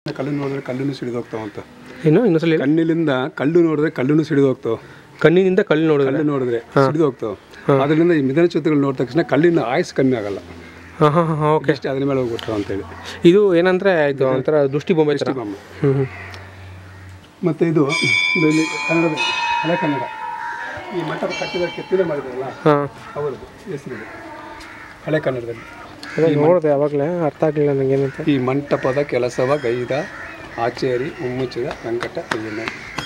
ಕಲ್ಲು ನೋಡಿದ್ರೆ ಕಲ್ಲನ್ನು ಸಿಡಿದು ಹೋಗ್ತಾವ ಅಂತ ಏನು ಇನ್ನೊಂದ್ಸಲ ಹೇಳಿ. ಕಣ್ಣಿಲಿಂದ ಕಲ್ಲು ನೋಡಿದ್ರೆ ಕಲ್ಲನ್ನು ಸಿಡಿದು ಹೋಗ್ತಾವ ಕಣ್ಣಿನಿಂದ ಕಳ್ಳಿ ನೋಡಿದ್ರೆ ಕಲ್ಲು ನೋಡಿದ್ರೆ ಸಿಡಿದು ಹೋಗ್ತಾವ ಅದರಿಂದ ಈ ಮಿದನ ಚ್ಯುತಿಗಳು ನೋಡಿದ ತಕ್ಷಣ ಕಲ್ಲಿನ ಆಯುಸ್ ಕಮ್ಮಿ ಆಗಲ್ಲ ಹಾಂ ಹಾಂ ಹಾಂ ಓಕೆ ಅಷ್ಟೇ ಅದ್ರ ಮೇಲೆ ಹೋಗ್ಬಿಟ್ರು ಅಂತೇಳಿ ಇದು ಏನಂದ್ರೆ ಇದು ಒಂಥರ ದೃಷ್ಟಿ ಬೊಂಬೆ ಥರ ಬೊಮ್ಮ. ಹ್ಞೂ ಹ್ಞೂ ಮತ್ತು ಇದು ಇದು ಇಲ್ಲಿ ಕನ್ನಡದ ಹಳೆ ಕನ್ನಡ ಈ ಮಂಟಪ ಕಟ್ಟಿದ ಕೆತ್ತಿದ ಮಾಡಿದ್ರಲ್ಲ ಹಾಂ ಅವರದ್ದು ಹೆಸರಿದೆ ಹಳೆ ಕನ್ನಡದಲ್ಲಿ ಅದೇ ನೋಡಿದೆ ಅವಾಗಲೇ ಅರ್ಥ ಆಗಲಿಲ್ಲ ನನಗೆ ಏನಂತ ಈ ಮಂಟಪದ ಕೆಲಸವ ಗೈದ ಆಚೇರಿ ಉಮ್ಮುಚ್ಚಿದ ವೆಂಕಟ ಅಯ್ಯಣ್ಣ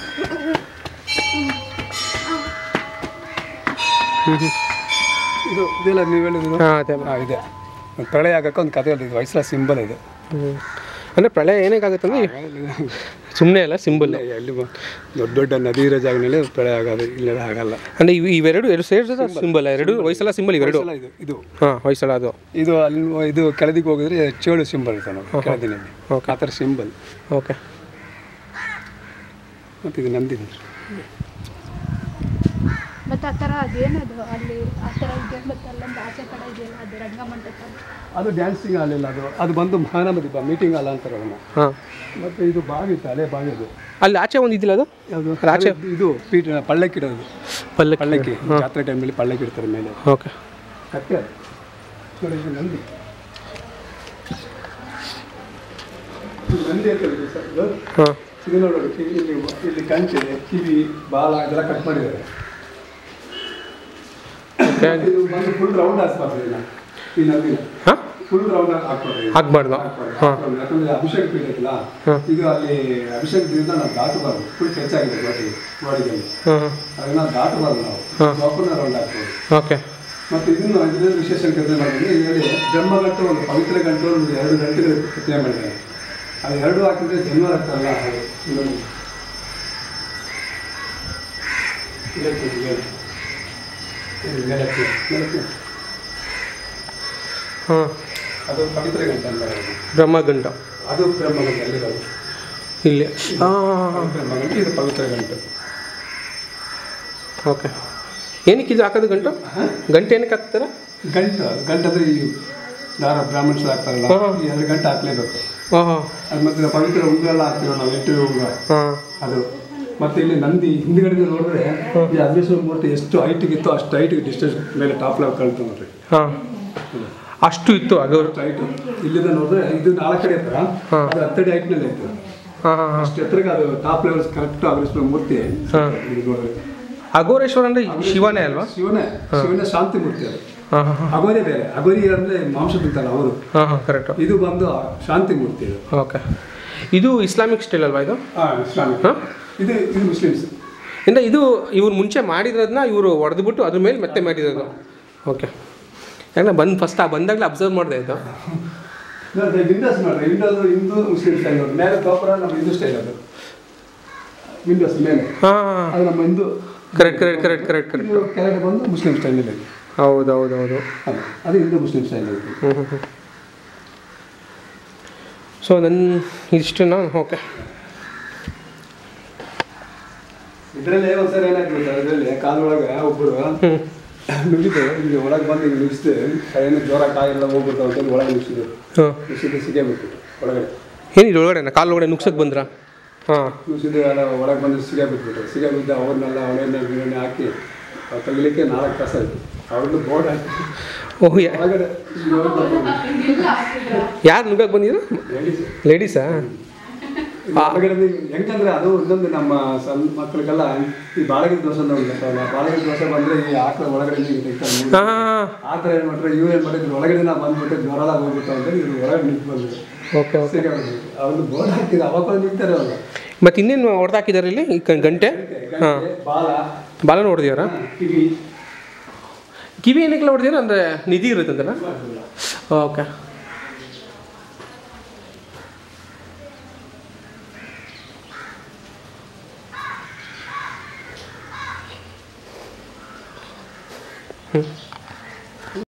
ಇದು ಇದೆಲ್ಲ ನೀವು ಹೇಳಿದ್ರು ಹಾಂ ಅದೇ ಹಾಂ ಇದೆ ಒಂದು ಪ್ರಳಯ ಆಗಕ್ಕೆ ಒಂದು ಕಥೆ ಹೇಳಿದ್ದು ವಯಸ್ಸರ ಸಿಂಬಲ್ ಇದು ಹ್ಞೂ ಅಂದರೆ ಪ್ರಳಯ ಏನಕ್ಕಾಗುತ್ತಂದ್ರೆ ಸುಮ್ಮನೆ ಅಲ್ಲ ಸಿಂಬಲ್ ಎಲ್ಲಿ ಬ- ದೊಡ್ಡ ದೊಡ್ಡ ನದಿ ಇರೋ ಜಾಗದಲ್ಲಿ ಪ್ರಳಯ ಆಗೋದು ಇಲ್ಲೆಲ್ಲ ಆಗಲ್ಲ ಅಂದರೆ ಇವು ಇವೆರಡು ಎರಡು ಸೇರಿದ ಸಿಂಬಲ್ ಎರಡು ವಯಸ್ಸಲ್ಲ ಸಿಂಬಲ್ ಇವೆರಡು ಎಲ್ಲ ಇದು ಇದು ಹಾಂ ವಯಸ್ಸಲ್ಲ ಅದು ಇದು ಅಲ್ಲಿ ಇದು ಕೆಳದಿಗೆ ಹೋಗಿದ್ರೆ ಚೇಳು ಸಿಂಬಲ್ ಇರ್ತಾವೆ ನಾವು ಕೆಳದಿನಲ್ಲಿ ಓಕೆ. ಆ ಥರ ಸಿಂಬಲ್ ಓಕೆ ಮತ್ತು ಇದು ನಂದಿನಿ ಮತ್ತೆ ಆ ಥರ ಅದೇನದು ಅಲ್ಲಿ ಆ ಥರ ಇದೆ ಮತ್ತೆ ಅಲ್ಲೊಂದು ಆಚೆ ಕಡೆ ಇದೆಯಲ್ಲ ಅದು ರಂಗಮಂಟಪ ಅದು ಡ್ಯಾನ್ಸಿಂಗ್ ಹಾಲಿಲ್ಲ ಅದು ಅದು ಬಂದು ಮಹಾನಮ ದೀಪ ಮೀಟಿಂಗ್ ಹಾಲ್ ಅಂತಾರೆ ಅದನ್ನು ಹಾಂ ಮತ್ತು ಇದು ಬಾವಿ ಇತ್ತು ಹಳೆ ಬಾವಿ ಅದು ಅಲ್ಲಿ ಆಚೆ ಒಂದು ಇದಿಲ್ಲ ಅದು ಯಾವುದು ಅಲ್ಲಿ ಆಚೆ ಇದು ಪೀಠ ಪಲ್ಲಕ್ಕಿ ಇಡೋದು ಪಲ್ಲಕ್ಕಿ ಪಲ್ಲಕ್ಕಿ ಜಾತ್ರೆ ಟೈಮಲ್ಲಿ ಪಲ್ಲಕ್ಕಿ ಇಡ್ತಾರೆ ಮೇಲೆ ಓಕೆ ಕಟ್ಟೆ ಅದು ನೋಡಿ ಇದು ನಂದಿ ಇದು ನಂದಿ ಅಂತ ಇದೆ ಸರ್ ಇದು. ಹಾಂ ಇದು ನೋಡೋದು ಕಿವಿ ಇಲ್ಲಿ ಇಲ್ಲಿ ಕಂಚೆ ಕಿವಿ ಬಾಲ ಇದೆಲ್ಲ ಕಟ್ ಮಾಡಿದ್ದಾರೆ ಓಕೆ ಇದು ಬಂದು ಫುಲ್ ರೌಂಡ್ ಹಾಕ್ಬಾರ್ದು ಇದನ್ನ ಈ ನದಿನ ಹಾಂ ಫುಲ್ ರೌಂಡ್ ಹಾಕ್ಬಾರ್ದು ಇದನ್ನ. ಆಗ್ಬಾರ್ದು ಹಾಂ ಯಾಕಂದ್ರೆ ಅಭಿಷೇಕ ಪೀಠ ಐತಲ್ಲ ಹಾಂ. ಇದು ಅಲ್ಲಿ ಅಭಿಷೇಕದಿಂದ ನಾವು ದಾಟಬಾರ್ದು ಫುಲ್ ಟಚ್ ಆಗಿದೆ ಬಾಡಿ ಬಾಡಿಗೆ ಹಾಂ ಅದನ್ನ ದಾಟಬಾರ್ದು ನಾವು ಹಾಂ. ಚಾಪನ್ನ ರೌಂಡ್ ಹಾಕ್ಬೋದು ಓಕೆ ಮತ್ತು ಇದನ್ನು ಇದರ ವಿಶೇಷ ಕಥೆ ಮಾಡಿದ್ರೆ ಇದರಲ್ಲಿ ಬ್ರಹ್ಮಗಂಟು ಒಂದು ಪವಿತ್ರ ಗಂಟು ಒಂದು ಎರಡು ಗಂಟೆಗಳು ಪ್ರತಿಮೆ ಮಾಡಿದ್ದಾರೆ ಅದು ಎರಡು ಹಾಕಿದ್ರೆ ಜನ್ಮ ಆಗ್ತಾರಲ್ಲ ಅದು ಇನ್ನೊಂದು. ಇದಕ್ಕೆ ಇದು ಮೇಲೆ. ಇದು ಮೇಲಕ್ಕೆ ಮೇಲಕ್ಕೆ. ಹಾಂ ಅದು ಪವಿತ್ರ ಗಂಟೆ ಅಂತಾರೆ ಅದು. ಬ್ರಹ್ಮಗಂಟ ಅದು ಬ್ರಹ್ಮಗಂಟೆ ಅಲ್ಲಿರೋದು ಇಲ್ಲಿ ಹಾಂ ಬ್ರಹ್ಮಗಂಟೆ ಇದು ಪವಿತ್ರ ಗಂಟು ಓಕೆ ಏನಕ್ಕೆ ಇದು ಹಾಕೋದು ಗಂಟು ಗಂಟೆ ಏನಕ್ಕೆ ಹಾಕ್ತಾರ ಗಂಟು ಅದು ಗಂಟು ಅಂದರೆ ಈ ದಾರ ಬ್ರಾಹ್ಮಣ್ಸ್ ಹಾಕ್ತಾರಲ್ಲ ಹಾಂ. ಈ ಎರಡು ಗಂಟೆ ಹಾಕ್ಲೇಬೇಕು ಹಾಂ ಹಾಂ ಅದು ಮತ್ತೆ ಪವಿತ್ರ ಉಂಗುರ ಎಲ್ಲ ಹಾಕ್ತೀವಿ ನಾವು ಎಂಟು ಉಂಗುರ ಹಾಂ ಅದು ಮತ್ತೆ ಇಲ್ಲಿ ನಂದಿ ಹಿಂದ್ಗಡೆ ನೋಡಿದ್ರೆ ಈ ಅಗ್ನೇಶ್ವರ ಮೂರ್ತಿ ಎಷ್ಟು ಹೈಟಿಗೆ ಇತ್ತು ಅಷ್ಟು ಹೈಟಿಗೆ ಡಿಸ್ಟೆನ್ಸ್ ಮೇಲೆ ಟಾಪ್ ಲೆವೆಲ್ ಕಾಣ್ತು ನೋಡ್ರಿ ಹಾಂ ಅಷ್ಟು ಇತ್ತು ಅಗೌರು ಅಷ್ಟು ಹೈಟು ಇಲ್ಲಿಂದ ನೋಡಿದ್ರೆ ಇದು ನಾಲ್ಕು ಕಡೆ ಹತ್ರ ಹಾಂ. ಅದು ಹತ್ತಡಿ ಹೈಟ್ನಲ್ಲಿ ಇತ್ತು ಹಾಂ ಹಾಂ ಹಾಂ ಅಷ್ಟು ಎತ್ತರಕ್ಕೆ ಅದು ಟಾಪ್ ಲೆವೆಲ್ಸ್ ಕರೆಕ್ಟ್ ಅಗ್ನೇಶ್ವರ ಮೂರ್ತಿ ಹಾಂ. ಇದು ನೋಡ್ರಿ ಅಘೋರೇಶ್ವರ ಅಂದರೆ ಶಿವನೇ ಅಲ್ವಾ ಶಿವನೇ ಶಿವನೇ ಶಾಂತಿ ಮೂರ್ತಿ ಅದು ಹಾಂ ಹಾಂ ಹಾಂ ಅಗೋರಿ ಬೇರೆ ಅಗೋರಿ ಅಂದ್ರೆ ಮಾಂಸ ತಿಂತಾರಲ್ಲ ಅವರು ಹಾಂ ಹಾಂ ಕರೆಕ್ಟು ಇದು ಬಂದು ಶಾಂತಿ ಮೂರ್ತಿ ಇದು ಓಕೆ ಇದು ಇಸ್ಲಾಮಿಕ್ ಸ್ಟೈಲ್ ಅಲ್ವಾ ಇದು ಹಾಂ ಇಸ್ಲಾಮಿಕ್ ಹಾಂ ಇದು ಇದು ಮುಸ್ಲಿಮ್ಸ್ ಇಂದ ಇದು ಇವ್ರು ಮುಂಚೆ ಮಾಡಿರೋದನ್ನ ಇವರು ಹೊಡೆದ್ಬಿಟ್ಟು ಅದ್ರ ಮೇಲೆ ಮತ್ತೆ ಮಾಡಿರೋದು ಓಕೆ ಯಾಕಂದ್ರೆ ಬಂದು ಫಸ್ಟ್ ಆ ಬಂದಾಗಲೇ ಅಬ್ಸರ್ವ್ ಮಾಡಿದೆ ಇದು ನೋಡ್ರಿ ವಿಂಡೋಸ್ ನೋಡ್ರಿ ವಿಂಡೋಸ್ ಹಿಂದೂ ಮುಸ್ಲಿಂ ಸ್ಟೈಲ್ ನೋಡಿ ಮೇಲೆ ಗೋಪುರ ನಮ್ಮ ಹಿಂದೂ ಸ್ಟೈಲ್ ಅದು ವಿಂಡೋಸ್ ಮೇಲೆ ಹಾಂ ಅದು ನಮ್ಮ Hindu correct correct correct correct correct ಇದು ಕೆಳಗಡೆ ಬಂದು ಮುಸ್ಲಿಂ ಸ್ಟೈಲಲ್ಲಿ ಇದೆ ಹೌದು ಹೌದು ಹೌದು ಅದು ಅದು ಹಿಂದೂ ಮುಸ್ಲಿಂ ಸ್ಟೈಲ್ ಇದೆ ಹ್ಞೂ ಹ್ಞೂ ಹ್ಞೂ ಸೊ ನನ್ನ ಇಷ್ಟನಾ ಓಕೆ ಇದರಲ್ಲಿ ಒಂದ್ಸರಿ ಏನಾಗ್ತದೆ ಅದರಲ್ಲಿ ಕಾಲೊಳಗೆ ಒಬ್ಬರು ಹ್ಞೂ ನುಗ್ಗಿದ್ದು ಇಲ್ಲಿ ಒಳಗೆ ಬಂದು ಹಿಂಗೆ ನುಗ್ಗಿಸ್ದೆ ಏನು ಜ್ವರ ಕಾಯಿಲ್ಲ ಹೋಗ್ಬಿಡ್ತಾವೆ ಅಂತೇಳಿ ಒಳಗೆ ನುಗ್ಸಿದ್ರು ಹಾಂ ನುಗ್ಸಿದ್ದು ಸಿಗೇ ಬಿಟ್ಬಿಟ್ಟು ಒಳಗಡೆ ಏನಿದೆ ಒಳಗಡೆ ಕಾಲು ಒಳಗಡೆ ನುಗ್ಸಕ್ಕೆ ಬಂದ್ರಾ ಹಾಂ ನುಗ್ಸಿದ್ದು ಎಲ್ಲ ಒಳಗೆ ಬಂದು ಸಿಗೇ ಬಿಟ್ಬಿಟ್ರು ಸಿಗೇ ಬಿದ್ದು ಅವ್ರನ್ನೆಲ್ಲ ಅವಳೆಣ್ಣೆ ಗಿರಣೆ ಹಾಕಿ ಅವ್ರು ತೆಗಿಲಿಕ್ಕೆ ನಾಲ್ಕು ತಾಸು ಆಯಿತು ಅವ್ರದ್ದು ಬೋರ್ಡ್ ಹಾಕಿ ಓಹ್ ಯಾ ಒಳಗಡೆ ಯಾರು ನುಗ್ಗಕ್ಕೆ ಬಂದಿದ್ರು ladies. ಲೇಡೀಸಾ ಹೊರಗಡೆ ಹೆಂಗಂದ್ರೆ ಅದು ಇನ್ನೊಂದು ನಮ್ಮ ಸಣ್ಣ ಮಕ್ಕಳಿಗೆಲ್ಲ ಈ ಬಾಳಗಿ ದೋಸೆ ಅಂತ ಒಂದು ಬರ್ತಾವಲ್ಲ ಬಾಳಗಿ ದೋಸೆ ಬಂದ್ರೆ ಈ ಆಕಳ ಒಳಗಡೆ ನೀರು ತೆಗ್ತಾರೆ ನೀರು. ಹಾಂ ಆ ಥರ ಏನು ಮಾಡ್ತಾರೆ ಇವ್ರು ಏನು ಮಾಡಿದ್ರು ಒಳಗಡೆ ನಾವು ಬಂದ್ಬಿಟ್ಟು ಜ್ವರ ಎಲ್ಲ ಹೋಗ್ಬಿಟ್ಟು ಅಂತ ಇವ್ರು ಒಳಗಡೆ ನಿಂತು ಬಂದ್ರು ಓಕೆ ಓಕೆ ಸರಿ ಅವ್ರದ್ದು ಬೋರ್ಡ್ ಹಾಕಿದ್ರು ಅವಾಗ ಬಂದು ನಿಂತಾರೆ ಅವ್ರು ಮತ್ತು ಇನ್ನೇನು ಹೊಡೆದು ಹಾಕಿದ್ದಾರೆ ಇಲ್ಲಿ ಈ ಕ- ಗಂಟೆ ಹಾಂ ಗಂಟೆ, ಬಾಲ ಬಾಲನ ಹೊಡೆದಿದಾರ ಕಿವಿ ಕಿವಿ ಏನಕ್ಕೆಲ್ಲ ಹೊಡೆದಿರ ಅಂದರೆ ನಿಧಿ ಇರುತ್ತೆ ಅಂತಲ್ಲ ಓಕೆ ಹ್ಞೂ